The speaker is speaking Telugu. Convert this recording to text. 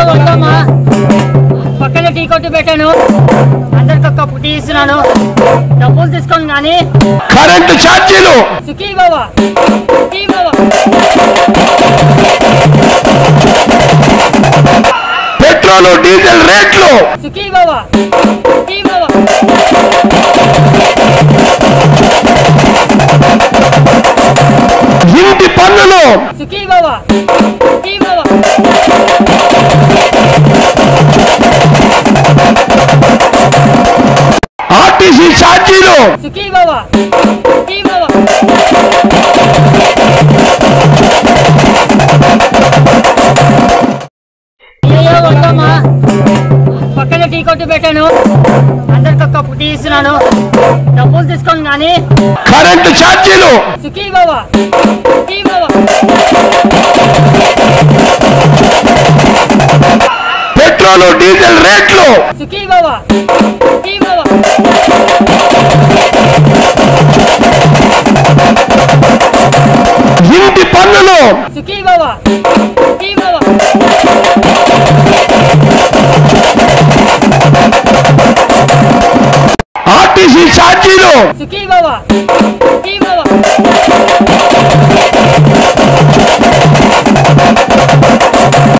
వద్దమ్మా పక్కన టీ కొట్టు పెట్టాను అందరికి ఒక టీ ఇస్తున్నాను డబ్బులు తీసుకోండి కానీ కరెంటు ఛార్జీలు సుఖీ బాబా సుఖీ బాబా పెట్రోల్ డీజిల్ రేట్లు సుఖీ బాబా సుఖీ బాబా ఇంటి పన్నులు సుఖీ బాబా సుఖీ బాబా ఆర్టీసీ ఛార్జీలు సుఖీ బాబా సుఖీ బాబా అయ్యో వద్దమ్మా పక్కన టీ కొట్టు పెట్టాను అందరికి ఒక టీ ఇస్తున్నాను డబ్బులు తీసుకోండి కానీ కరెంటు ఛార్జీలు సుఖీ బాబా సుఖీ బాబా పెట్రోల్ డీజిల్ రేట్లు సుఖీ బాబా సుఖీ బాబా ఇంటి పన్నులు సుఖీ బాబా సుఖీ బాబా ఆర్టీసీ ఛార్జీలు సుఖీ బాబా సుఖీ బాబా